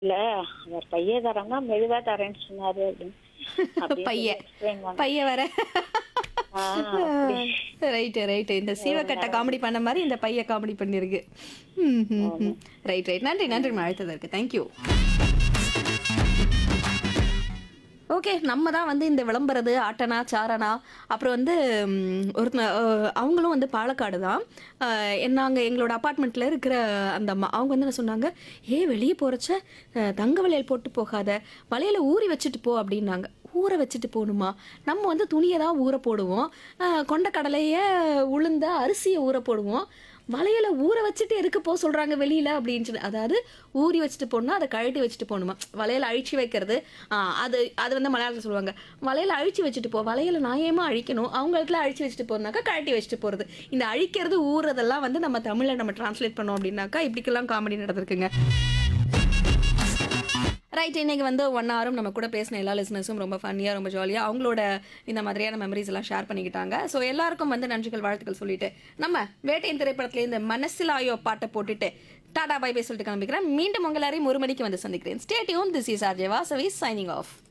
இல்ல அவர் பைய தரேன்னா மெதுவா தரேன்னு சொன்னாரு அப்படின்னு அப்படின்னு பைய explain பண்ணேன். பைய வர ஆ, அப்படி. ரைட்டு ரைட்டு இந்த சீவக்கட்டை காமெடி பண்ண மாதிரி இந்த பைய காமெடி பண்ணிருக்கு ரைட் ரைட் நன்றி நன்றி அழைத்ததற்கு தேங்க்யூ ஓகே நம்ம தான் வந்து இந்த விளம்பரது ஆட்டனா சாரணா அப்புறம் வந்து ம், ஒருத்த அஹ், அவங்களும் வந்து பாலக்காடு தான் நாங்கள் எங்களோட அப்பார்ட்மெண்ட்டில் இருக்கிற அந்த அம்மா அவங்க வந்து என்ன சொன்னாங்க ஏ வெளியே போகிறச்ச தங்க வளையல் போட்டு போகாத வளையலை ஊறி வச்சுட்டு போ அப்படின்னாங்க ஊற வச்சுட்டு போகணுமா நம்ம வந்து துணியை தான் ஊற போடுவோம் அஹ், கொண்டக்கடலையை உளுந்த அரிசியை ஊற போடுவோம் வளையலை ஊற வச்சுட்டு எதுக்கு போக சொல்றாங்க வெளியில அப்படின்னு சொல்லி அதாவது ஊறி வச்சுட்டு போகணும்னா அதை கழட்டி வச்சுட்டு போகணுமா வளையலை அழிச்சு வைக்கிறது ஆ, அது அது வந்து மலையாளத்தில் சொல்லுவாங்க வளையலை அழிச்சு வச்சுட்டு போ வளையலை நான் ஏமா அழிக்கணும் அவங்க இடத்துல அழிச்சு வச்சுட்டு போறதுனாக்கா கழட்டி வச்சுட்டு போறது இந்த அழிக்கிறது ஊறுறதெல்லாம் வந்து நம்ம தமிழ்ல நம்ம டிரான்ஸ்லேட் பண்ணோம் அப்படின்னாக்கா இப்படிக்கெல்லாம் காமெடி நடந்திருக்குங்க ரைட் இன்னைக்கு வந்து ஒன் ஹவரும் நம்ம கூட பேசின எல்லா லிசனர்ஸும் ரொம்ப ஃபன்னியாக ரொம்ப ஜாலியாக அவங்களோட இந்த மாதிரியான மெமரிஸ் எல்லாம் ஷேர் பண்ணிக்கிட்டாங்க ஸோ எல்லாருக்கும் வந்து நன்றிகள் வாழ்த்துக்கள் சொல்லிட்டு நம்ம வேட்டையின் திரைப்படத்துல இந்த மனசிலாயோ பாட்டை போட்டுட்டு டாடா பை பை சொல்லிட்டு கிளம்பிக்கிறேன் மீண்டும் உங்கள் எல்லாரையும் ஒரு மணிக்கு வந்து சந்திக்கிறேன் stay tuned this is RJ Vasavi signing of